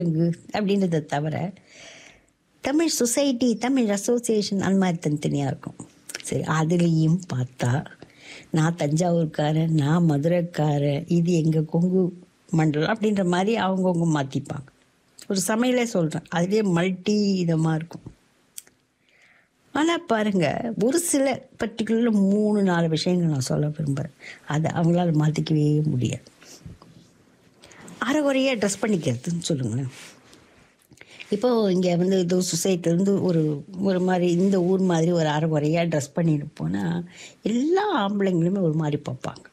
அப்படின்றத தவிர Tamil society Tamil association அந்த மாதிரி தனித்தனியாக இருக்கும் சரி அதுலேயும் பார்த்தா நான் தஞ்சாவூர்காரன் நான் மதுரைக்காரன் இது எங்கள் கொங்கு மண்டலம் அப்படின்ற மாதிரி அவங்கவுங்க மாற்றிப்பாங்க ஒரு சமையலே சொல்கிறேன் அதுலேயே மல்டி இதமாக இருக்கும் ஆனால் பாருங்கள் ஒரு சில பர்டிகுலர் மூணு நாலு விஷயங்கள் நான் சொல்ல விரும்புகிறேன் அதை அவங்களால மாற்றிக்கவே முடியாது அரைகுறையாக ட்ரெஸ் பண்ணிக்கிறதுன்னு சொல்லுங்களேன் இப்போ இங்கே வந்து இது சொசைட்டிலேருந்து ஒரு ஒரு மாதிரி இந்த ஊர் மாதிரி ஒரு அரைகுறையாக ட்ரெஸ் பண்ணிட்டு போனால் எல்லா ஆம்பளைங்களுமே ஒரு மாதிரி பார்ப்பாங்க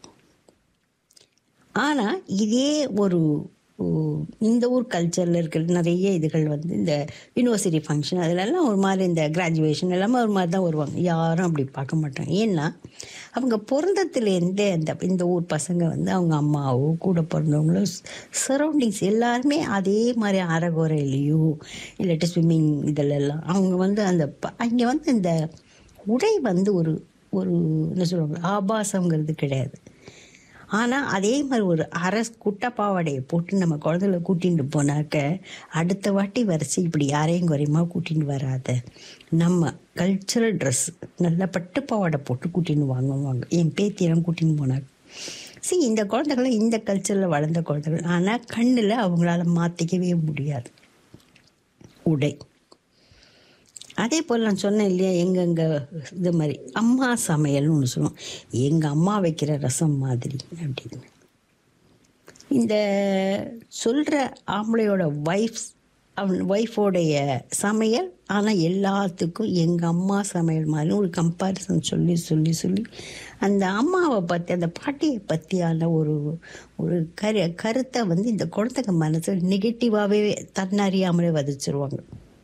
ஆனால் இதே ஒரு ஊ- இந்த ஊர் கல்ச்சரில் இருக்கிற நிறைய இதுகள் வந்து இந்த யூனிவர்சிட்டி ஃபங்க்ஷன் அதிலெல்லாம் ஒரு மாதிரி இந்த கிராஜுவேஷன் எல்லாமே ஒரு மாதிரி தான் வருவாங்க யாரும் அப்படி பார்க்க மாட்டாங்க ஏன்னா அவங்க பிறந்ததுலேருந்தே அந்த இந்த ஊர் பசங்க வந்து அவங்க அம்மாவோ கூட பிறந்தவங்களோ சரௌண்டிங்ஸ் எல்லாருமே அதே மாதிரி அறகுறையிலையோ இல்லாட்டி ஸ்விம்மிங் இதிலெல்லாம் அவங்க வந்து அந்த ப- அங்கே வந்து இந்த உடை வந்து ஒரு ஒரு என்ன சொல்லுவாங்க ஆபாசங்கிறது கிடையாது ஆனால் அதே மாதிரி ஒரு அரை குட்டை பாவாடையை போட்டு நம்ம குழந்தைகளை கூட்டிகிட்டு போனாக்க அடுத்த வாட்டி வரிசை இப்படி யாரையும் குறையமா கூட்டின்னு வராத நம்ம கல்ச்சுரல் ட்ரெஸ் நல்ல பட்டு பாவாடை போட்டு கூட்டின்னு வாங்குவாங்க என் பேத்தியெல்லாம் கூட்டின்னு போனாங்க சரி இந்த குழந்தைகளை இந்த கல்ச்சரில் வளர்ந்த குழந்தைகள் ஆனால் கண்ணில் அவங்களால மாற்றிக்கவே முடியாது உடை அதே போல் நான் சொன்னேன் இல்லையா எங்கெங்க இது மாதிரி அம்மா சமையல்னு ஒன்று சொல்லுவோம் எங்கள் அம்மா வைக்கிற ரசம் மாதிரி அப்படின்னு இந்த சொல்கிற ஆம்பளையோட ஒய்ஃப்ஸ் அவன் ஒய்ஃபோடைய சமையல் ஆனால் எல்லாத்துக்கும் எங்கள் அம்மா சமையல் மாதிரி ஒரு கம்பாரிசன் சொல்லி சொல்லி சொல்லி அந்த அம்மாவை பற்றி அந்த பாட்டியை பற்றியான ஒரு ஒரு கரு கருத்தை வந்து இந்த குழந்தைங்க மனசில் நெகட்டிவாகவே தன்னறியாமலே வதிச்சிருவாங்க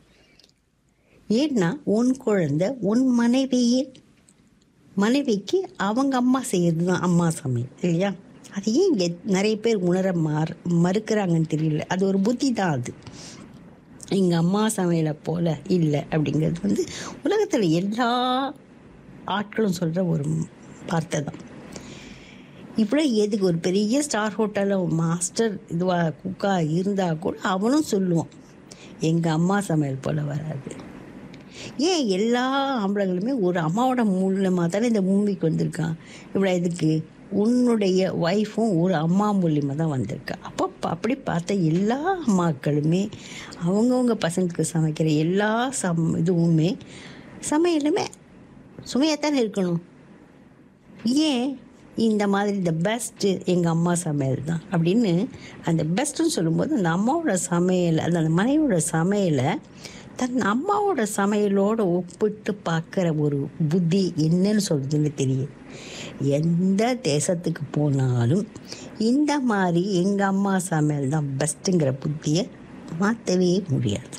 ஏன்னா உன் குழந்தை உன் மனைவியின் மனைவிக்கு அவங்க அம்மா செய்யறது தான் அம்மா சமையல் இல்லையா அது ஏன் இங்கே நிறைய பேர் உணர மாற மறுக்கிறாங்கன்னு தெரியல அது ஒரு புத்தி தான் அது எங்கள் அம்மா சமையலை போல இல்லை அப்படிங்கிறது வந்து உலகத்தில் எல்லா ஆட்களும் சொல்கிற ஒரு வார்த்தை தான் இவ்வளோ எதுக்கு ஒரு பெரிய ஸ்டார் ஹோட்டலில் மாஸ்டர் இதுவாக குக்காக இருந்தால் கூட அவனும் சொல்லுவான் எங்கள் அம்மா சமையல் போல் வராது ஏன் எல்லா ஆம்பளைங்களுமே ஒரு அம்மாவோட மூலியமாக தானே இந்த பூமிக்கு வந்திருக்கான் இவ்வளோ இதுக்கு உன்னுடைய ஒய்ஃபும் ஒரு அம்மா மூலியமாக தான் வந்திருக்கா அப்போ ப- அப்படி பார்த்த எல்லா அம்மாக்களுமே அவங்கவுங்க பசங்களுக்கு சமைக்கிற எல்லா சம் இதுவுமே சமையலுமே சுமையாகத்தானே இருக்கணும் ஏன் இந்த மாதிரி இந்த பெஸ்ட்டு எங்கள் அம்மா சமையல் தான் அப்படின்னு அந்த பெஸ்ட்டுன்னு சொல்லும்போது அந்த அம்மாவோட சமையல் அந்த அந்த மனைவியோட சமையலை தன் அம்மாவோட சமையலோட ஒப்பிட்டு பார்க்குற ஒரு புத்தி என்னன்னு சொல்றதுன்னு தெரியும் எந்த தேசத்துக்கு போனாலும் இந்த மாதிரி எங்கள் அம்மா சமையல் தான் பெஸ்ட்டுங்கிற புத்தியை மாற்றவே முடியாது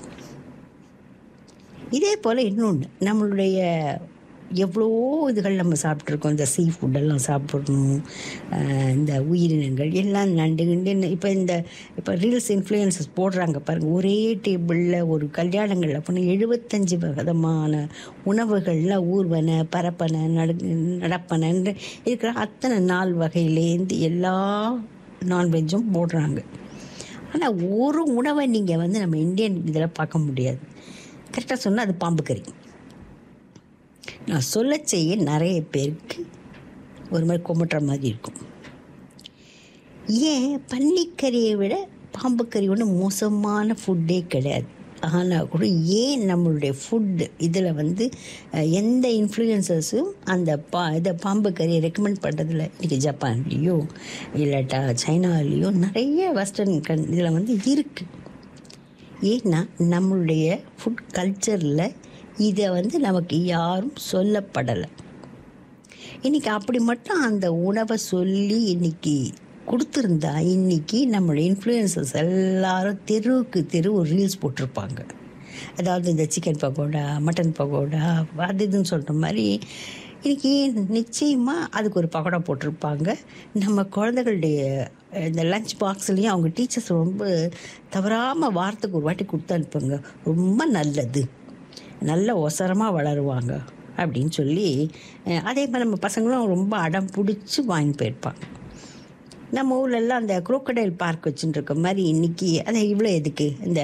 இதே போல் இன்னொன்று நம்மளுடைய எவ்வளோ இதுகள் நம்ம சாப்பிட்ருக்கோம் இந்த சீ ஃபுட்டெல்லாம் சாப்பிடணும் அஹ் இந்த உயிரினங்கள் எல்லாம் நண்டு கிண்டு இப்போ இந்த இப்போ ரீல்ஸ் இன்ஃப்ளூயன்சஸ் போடுறாங்க பாருங்கள் ஒரே டேபிளில் ஒரு கல்யாணங்களில் போனால் எழுபத்தஞ்சு விதமான உணவுகளில் ஊர்வன பரப்பன நடு நடப்பனன்னு இருக்கிற அத்தனை நாள் வகையிலேருந்து எல்லா நான்வெஜ்ஜும் போடுறாங்க ஆனால் ஒரு உணவை நீங்கள் வந்து நம்ம இந்தியன் இதில் பார்க்க முடியாது கரெக்டாக சொன்னால் அது பாம்பு கறி நான் சொல்ல செய்ய நிறைய பேருக்கு ஒரு மாதிரி குமட்டுற மாதிரி இருக்கும் ஏன் பன்னிக்கறியை விட பாம்பு கறி ஒன்றும் மோசமான ஃபுட்டே கிடையாது ஆனால் கூட ஏன் நம்மளுடைய ஃபுட்டு இதில் வந்து அஹ், எந்த இன்ஃப்ளூயன்சஸும் அந்த பா இதை பாம்பு கறியை ரெக்கமெண்ட் பண்ணுறதில்ல இன்றைக்கி ஜப்பான்லேயோ இல்லாட்டா சைனாலேயோ நிறைய வெஸ்டர்ன் கன் இதில் வந்து இருக்குது ஏன்னா நம்மளுடைய ஃபுட் கல்ச்சரில் இதை வந்து நமக்கு யாரும் சொல்லப்படலை இன்னைக்கு அப்படி மட்டும் அந்த உணவை சொல்லி இன்னைக்கு கொடுத்துருந்தா இன்னைக்கு நம்மளுடைய இன்ஃப்ளூயன்சஸ் எல்லாரும் தெருவுக்கு தெரு ஒரு ரீல்ஸ் போட்டிருப்பாங்க அதாவது இந்த சிக்கன் பக்கோடா மட்டன் பக்கோடா அது இதுன்னு சொல்கிற மாதிரி இன்னைக்கு நிச்சயமாக அதுக்கு ஒரு பக்கோடா போட்டிருப்பாங்க நம்ம குழந்தைகளுடைய அஹ், இந்த லஞ்ச் பாக்ஸ்லேயும் அவங்க டீச்சர்ஸ் ரொம்ப தவறாமல் வாரத்துக்கு ஒரு வாட்டி கொடுத்து அனுப்புங்க ரொம்ப நல்லது நல்ல ஒசரமாக வளருவாங்க அப்படின்னு சொல்லி அஹ், அதே மாதிரி நம்ம பசங்களும் ரொம்ப அடம் பிடிச்சி வாங்கி போயிருப்பாங்க நம்ம ஊர்லெல்லாம் அந்த குரோக்கடைல் பார்க் வச்சுட்டு இருக்க மாதிரி இன்னைக்கு அது இவ்வளோ எதுக்கு இந்த